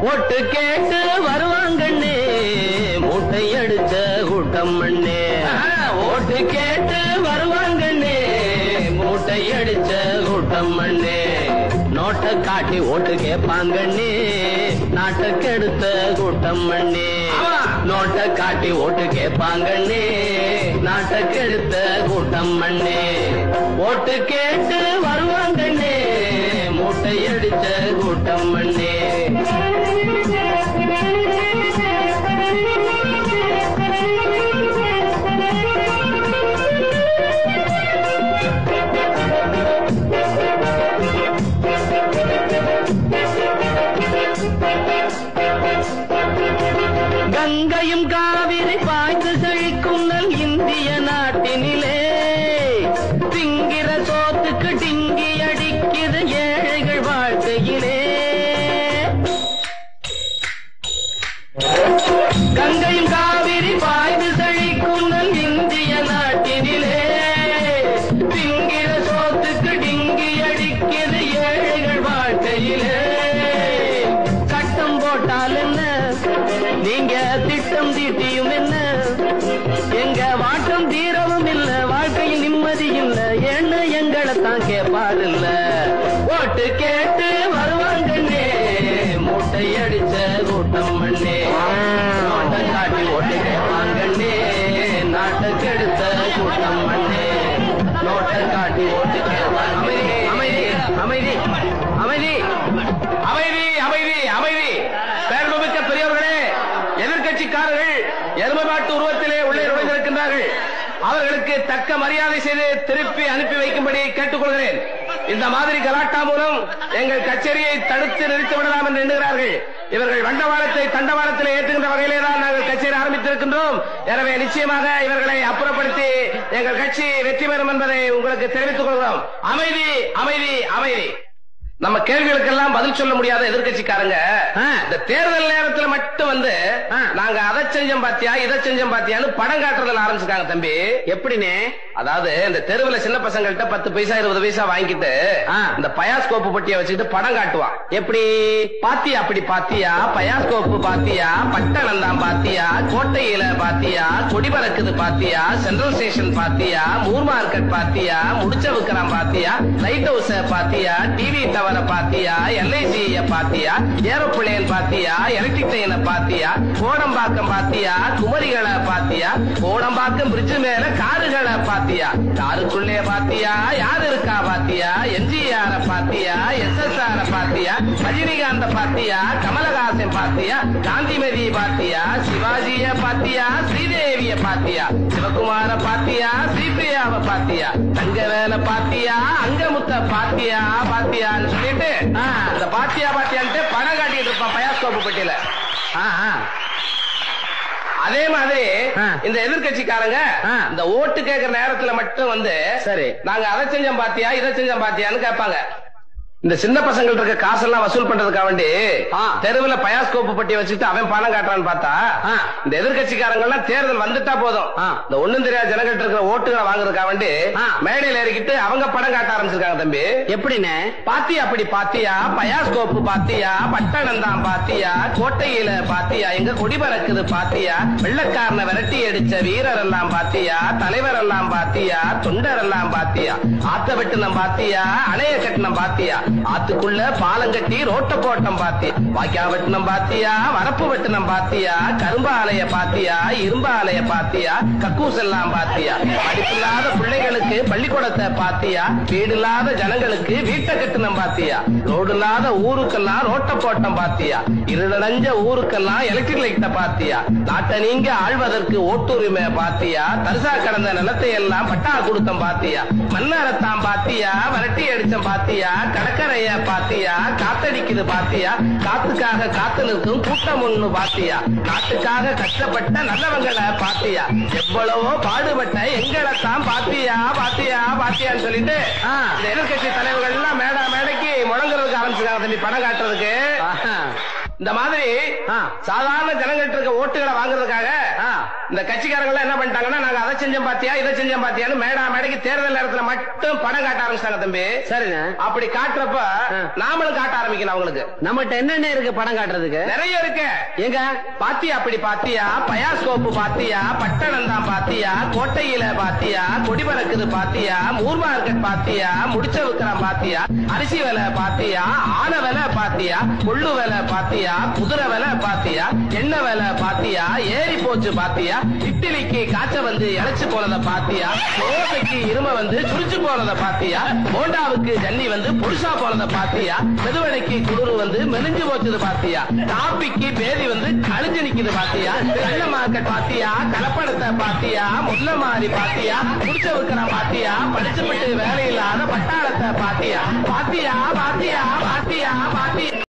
ஓட்டு கேட்டு வருவாங்கண்ணே மூட்டை எடுத்த கூட்டம் மண்ணே ஓட்டு கேட்டு வருவாங்கண்ணே மூட்டை அடிச்ச கூட்டம் மண்ணே நோட்டை காட்டி ஓட்டு கேட்பாங்கண்ணே நாட்டை கெடுத்த கூட்டம் மண்ணே நோட்டை காட்டி ஓட்டு கேட்பாங்கண்ணே நாட்டை கெடுத்த கூட்டம் மண்ணே ஓட்டு கேட்டு வருவாங்கண்ணே மூட்டை அடிச்ச கூட்டம் மண்ணே கங்கையும் காவிரி பாய்ந்து செழிக்கும் நல் இந்திய நாட்டினிலே திங்கிற சோத்துக்கு டிங்கி அடிக்குது ஏழைகள் வாழ்க்கையிலே கங்கையும் காவிரி பாய்ந்து செழிக்கும் நல் இந்திய நாட்டினிலே திங்கிற சோத்துக்கு டிங்கி அடிக்குது ஏழைகள் வாழ்க்கையிலே சட்டம் போட்டால் என்ன நீங்க திட்டம் தீட்டியும் என்ன எங்க வாட்டம் தீரவும் இல்ல வாழ்க்கையில் நிம்மதி இல்ல என்ன எங்களை தான் கேட்பாரு இல்ல ஓட்டு கேட்டு வருவாங்கண்ணே மூட்டை அடிச்ச கூட்டம் பண்ணே நோட்டை காட்டி ஓட்டு கேட்பாங்கண்ணே நாட்டை கெடுத்த கூட்டம் பண்ணே நோட்டை காட்டி ஓட்டு கேட்பாங்க அமைதி அமைதி அமைதி அமைதி அமைதி அமைதி பேரமிக்க பெரியவர்களே எதிர்கட்சிக்காரர்கள் எருமமாட்டு உருவத்திலே உள்ளே நுழைந்திருக்கின்றார்கள் அவர்களுக்கு தக்க மரியாதை செய்து திருப்பி அனுப்பி வைக்கும்படி கேட்டுக்கொள்கிறேன் இந்த மாதிரி கலாட்டா மூலம் எங்கள் கச்சேரியை தடுத்து நிறுத்தி விடலாம் என்று எண்ணுகிறார்கள் இவர்கள் வண்டவாளத்தை தண்டவாளத்தில் ஏற்றுகின்ற வகையிலே தான் நாங்கள் கச்சேரி ஆரம்பித்திருக்கின்றோம் எனவே நிச்சயமாக இவர்களை அப்புறப்படுத்தி எங்கள் கட்சி வெற்றி பெறும் என்பதை உங்களுக்கு தெரிவித்துக் கொள்கிறோம் அமைதி அமைதி அமைதி நம்ம கேள்விகளுக்கெல்லாம் பதில் சொல்ல முடியாத எதிர்க்கட்சிக்காரங்க இந்த தேர்தல் நேரத்துல மட்டும் வந்து நாங்க அதை செஞ்சோம் பாத்தியா இதை செஞ்சோம் பாத்தியான்னு படம் காட்டுறதுல ஆரம்பிச்சிருக்காங்க தம்பி எப்படின்னு அதாவது இந்த தெருவுல சின்ன பசங்கள்ட்ட பத்து பைசா இருபது பைசா வாங்கிட்டு இந்த பயாஸ்கோப்பு பொட்டியை வச்சுக்கிட்டு படம் காட்டுவான் எப்படி பாத்தியா அப்படி பாத்தியா பயாஸ்கோப்பு பாத்தியா பட்டணம் தான் பாத்தியா கோட்டையில பாத்தியா கொடி பறக்குது பாத்தியா சென்ட்ரல் ஸ்டேஷன் பாத்தியா மூர் மார்க்கெட் பாத்தியா முடிச்ச விக்கிறான் பாத்தியா லைட் ஹவுஸ் பாத்தியா டிவி டவர பாத்தியா எல்ஐசி பாத்தியா ஏரோப்ளேன் பாத்தியா எலக்ட்ரிக் ட்ரெயினை பாத்தியா கோடம்பாக்கம் பாத்தியா குமரிகளை பாத்தியா கோடம்பாக்கம் பிரிட்ஜ் மேல காருகளை பாத்தியா காருக்குள்ளே பாத்தியா யார் இருக்கா பாத்தியா எம்ஜிஆர் பாத்தியா எஸ்எஸ்ஆர் பாத்தியா ரஜினிகாந்த பாத்தியா கமலஹாசன் பாத்தியா காந்திமதி பாத்தியா சிவாஜிய பாத்தியா ஸ்ரீதேவிய பாத்தியா சிவகுமார பாத்தியா ஸ்ரீபிரியாவை பாத்தியா தங்கவேல பாத்தியா அங்கமுத்த பாத்தியா பாத்தியான்னு சொல்லிட்டு இந்த பாத்தியா பாத்தியான்ட்டு படம் காட்டிட்டு இருப்பான் பயாஸ்கோப்பு பெட்டியில அதே மாதிரி இந்த எதிர்கட்சிக்காரங்க இந்த ஓட்டு கேட்கிற நேரத்துல மட்டும் வந்து சரி நாங்க அதை செஞ்சோம் பாத்தியா இதை செஞ்சோம் பாத்தியான்னு கேட்பாங்க இந்த சின்ன பசங்கள்ட்ட இருக்க காசெல்லாம் வசூல் பண்றதுக்காக வேண்டி தெருவுல பயாஸ்கோப்பு பட்டி வச்சுட்டு அவன் பணம் காட்டுறான்னு பார்த்தா இந்த எதிர்கட்சிக்காரங்க எல்லாம் தேர்தல் வந்துட்டா போதும் இந்த ஒண்ணும் தெரியாத ஜனங்கள்ட்ட இருக்கிற ஓட்டுகளை வாங்குறதுக்காக வேண்டி மேடையில ஏறிக்கிட்டு அவங்க படம் காட்ட ஆரம்பிச்சிருக்காங்க தம்பி எப்படின்னு பாத்தியா அப்படி பாத்தியா பயாஸ்கோப்பு பாத்தியா பட்டணம் தான் பாத்தியா கோட்டையில பாத்தியா எங்க கொடி பறக்குது பாத்தியா வெள்ளக்காரனை விரட்டி அடிச்ச வீரர் எல்லாம் பாத்தியா தலைவர் எல்லாம் பாத்தியா தொண்டர் எல்லாம் பாத்தியா ஆத்த வெட்டினம் பாத்தியா அணைய கட்டினம் பாத்தியா ஆத்துக்குள்ள பாலம் கட்டி ரோட்ட போட்டம் பாத்தியா வாய்க்கா வெட்டினம் பாத்தியா வரப்பு வெட்டினம் பாத்தியா கரும்பு ஆலைய பாத்தியா இரும்பு ஆலைய பாத்தியா கக்கூஸ் எல்லாம் பாத்தியா படிப்பில்லாத பிள்ளைகளுக்கு பள்ளிக்கூடத்தை பாத்தியா வீடு இல்லாத ஜனங்களுக்கு வீட்டை கட்டினம் பாத்தியா ரோடு இல்லாத ஊருக்கெல்லாம் ரோட்ட போட்டம் பாத்தியா இருளடைஞ்ச ஊருக்கெல்லாம் எலக்ட்ரிக் லைட்ட பாத்தியா நாட்டை நீங்க ஆழ்வதற்கு ஓட்டுரிமை பாத்தியா தரிசா கடந்த நிலத்தை எல்லாம் பட்டா கொடுத்தம் பாத்தியா மண்ணறத்தான் பாத்தியா வரட்டி அடிச்சம் பாத்தியா கடற்கரைய பாத்தியா காத்தடிக்குது பாத்தியா காத்துக்காக காத்து நிற்கும் கூட்டம் ஒண்ணு பாத்தியா நாட்டுக்காக கஷ்டப்பட்ட நல்லவங்களை பாத்தியா எவ்வளவோ பாடுபட்ட எங்களை தான் பாத்தியா பாத்தியா பாத்தியான்னு சொல்லிட்டு இந்த எதிர்கட்சி தலைவர்கள் எல்லாம் மேடா மேடைக்கு முழங்குறதுக்கு ஆரம்பிச்சிருக்காங்க தம்பி படம் காட்டுறதுக்கு இந்த மாதிரி ஆ. சாதாரண ஜனங்கள்ட்ட இருக்க ஓட்டுகளை வாங்குறதுக்காக ஆ. இந்த கட்சிக்காரங்க எல்லாம் என்ன பண்ணிட்டாங்கன்னா நாங்க அதை செஞ்சோம் பாத்தியா இதை செஞ்சோம் பாத்தியான்னு மேடா மேடைக்கு தேர்தல் நேரத்துல மட்டும் படம் காட்ட ஆரம்பிச்சிட்டாங்க தம்பி சரிண்ணே அப்படி காட்டுறப்ப ஆ. நாமளும் காட்ட ஆரம்பிக்கணும் அவங்களுக்கு நம்மகிட்ட என்னென்ன இருக்கு படம் காட்டுறதுக்கு நிறைய இருக்கு எங்க பாத்தியா அப்படி பாத்தியா பயாஸ்கோப்பு பாத்தியா பட்டணம் தான் பாத்தியா கோட்டையில பாத்தியா கொடி பறக்குது பாத்தியா மூர் மார்க்கெட் பாத்தியா முடிச்ச விக்ரம் பாத்தியா அரிசி விலை பாத்தியா ஆன விலை பாத்தியா கொள்ளு விலை பாத்தியா குதிரை விலை பாத்தியா எண்ணெய் விலை பாத்தியா ஏறி போச்சு பாத்தியா இட்லிக்கு காய்ச்ச வந்து இழைச்சு போனதை பாத்தியா தோசைக்கு இரும வந்து சுரிச்சு போனதை பாத்தியா போண்டாவுக்கு ஜன்னி வந்து புருஷா போனதை பாத்தியா மெதுவடைக்கு குளிர் வந்து மெலிஞ்சு போச்சது பாத்தியா காப்பிக்கு பேதி வந்து கழிஞ்சு நிக்குது பாத்தியா கள்ள மார்க்கெட் பாத்தியா கலப்படத்தை பாத்தியா முல்ல மாறி பாத்தியா குடிச்ச வைக்கிற பாத்தியா படிச்சு விட்டு வேலையில்லாத பட்டாளத்தை பாத்தியா பாத்தியா பாத்தியா பாத்தியா பாத்தியா